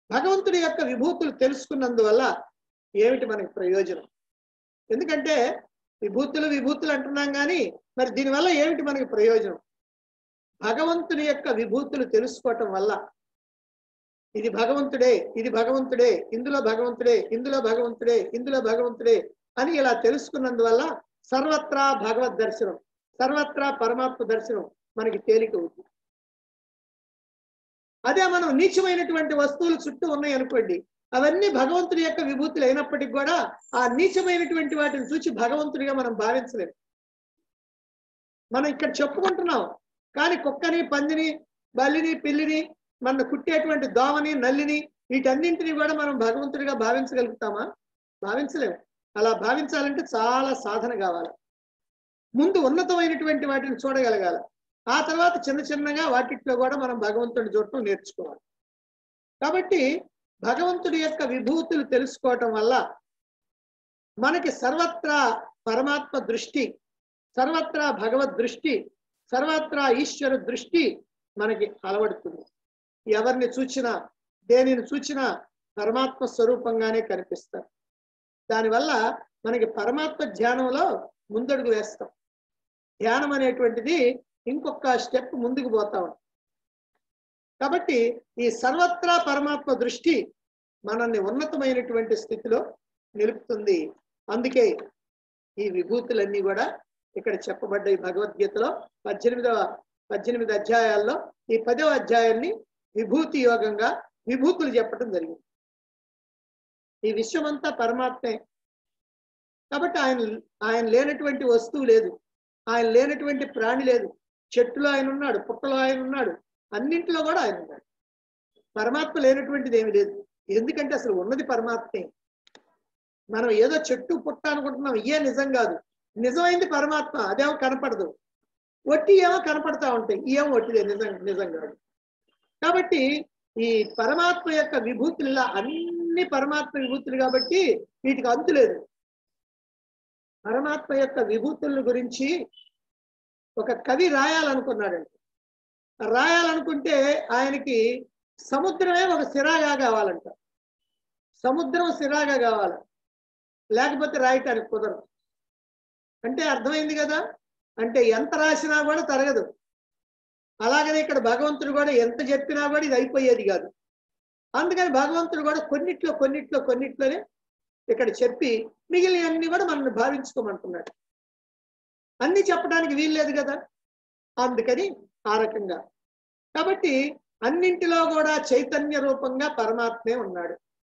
భగవంతుడి యొక్క విభూతులు తెలుసుకున్నందువల్ల ఏమిటి మనకి ప్రయోజనం ఎందుకంటే విభూతులు విభూతులు అంటున్నాం కానీ మరి దీనివల్ల ఏమిటి మనకి ప్రయోజనం భగవంతుని యొక్క విభూతులు తెలుసుకోవటం వల్ల ఇది భగవంతుడే ఇది భగవంతుడే ఇందులో భగవంతుడే ఇందులో భగవంతుడే ఇందులో భగవంతుడే అని ఇలా తెలుసుకున్నందువల్ల సర్వత్రా భగవద్ దర్శనం సర్వత్రా పరమాత్మ దర్శనం మనకి తేలిక అవుతుంది అదే మనం నీచమైనటువంటి వస్తువులు చుట్టూ ఉన్నాయి అనుకోండి అవన్నీ భగవంతుడి యొక్క విభూతులు అయినప్పటికీ కూడా ఆ నీచమైనటువంటి వాటిని చూసి భగవంతుడిగా మనం భావించలేము మనం ఇక్కడ చెప్పుకుంటున్నాం కానీ కుక్కని పందిని బల్లిని పిల్లిని మన కుట్టేటువంటి దోమని నల్లిని వీటన్నింటినీ కూడా మనం భగవంతుడిగా భావించగలుగుతామా భావించలేము అలా భావించాలంటే చాలా సాధన కావాలి ముందు ఉన్నతమైనటువంటి వాటిని చూడగలగాలి ఆ తర్వాత చిన్న చిన్నగా వాటిట్లో కూడా మనం భగవంతుడిని చూడటం నేర్చుకోవాలి కాబట్టి భగవంతుడి యొక్క విభూతులు తెలుసుకోవటం వల్ల మనకి సర్వత్రా పరమాత్మ దృష్టి సర్వత్రా భగవద్ దృష్టి సర్వత్రా ఈశ్వర దృష్టి మనకి అలవడుతుంది ఎవరిని చూచినా దేనిని చూచినా పరమాత్మ స్వరూపంగానే కనిపిస్తారు దానివల్ల మనకి పరమాత్మ ధ్యానంలో ముందడుగు వేస్తాం ధ్యానం అనేటువంటిది ఇంకొక స్టెప్ ముందుకు పోతా ఉంటాం కాబట్టి ఈ సర్వత్రా పరమాత్మ దృష్టి మనల్ని ఉన్నతమైనటువంటి స్థితిలో నిలుపుతుంది అందుకే ఈ విభూతులన్నీ కూడా ఇక్కడ చెప్పబడ్డాయి భగవద్గీతలో పద్దెనిమిదవ పద్దెనిమిది అధ్యాయాల్లో ఈ పదవ అధ్యాయాన్ని విభూతి యోగంగా విభూతులు చెప్పడం జరిగింది ఈ విశ్వమంతా పరమాత్మే కాబట్టి ఆయన ఆయన లేనటువంటి వస్తువు లేదు ఆయన లేనటువంటి ప్రాణి లేదు చెట్టులో ఆయన ఉన్నాడు పుట్టలో ఆయన ఉన్నాడు అన్నింటిలో కూడా ఆయన ఉన్నాడు పరమాత్మ లేనటువంటిది ఏమి లేదు ఎందుకంటే అసలు ఉన్నది పరమాత్మే మనం ఏదో చెట్టు పుట్ట అనుకుంటున్నాం ఇయే నిజం కాదు నిజమైంది పరమాత్మ అదేమో కనపడదు ఒట్టి ఏమో కనపడతా ఉంటాయి ఏమో ఒట్టిదే నిజం నిజం కాదు కాబట్టి ఈ పరమాత్మ యొక్క విభూతులు అన్ని పరమాత్మ విభూతులు కాబట్టి వీటికి అంతు లేదు పరమాత్మ యొక్క విభూతుల గురించి ఒక కవి రాయాలనుకున్నాడండి రాయాలనుకుంటే ఆయనకి సముద్రమే ఒక సిరాగా కావాలంట సముద్రం సిరాగా కావాలి లేకపోతే రాయటానికి కుదరదు అంటే అర్థమైంది కదా అంటే ఎంత రాసినా కూడా తరగదు అలాగనే ఇక్కడ భగవంతుడు కూడా ఎంత చెప్పినా కూడా ఇది అయిపోయేది కాదు అందుకని భగవంతుడు కూడా కొన్నిట్లో కొన్నిట్లో కొన్నిట్లోనే ఇక్కడ చెప్పి మిగిలినవన్నీ కూడా మనల్ని భావించుకోమంటున్నాడు అన్ని చెప్పడానికి వీల్లేదు కదా అందుకని ఆ రకంగా కాబట్టి అన్నింటిలో కూడా చైతన్య రూపంగా పరమాత్మే ఉన్నాడు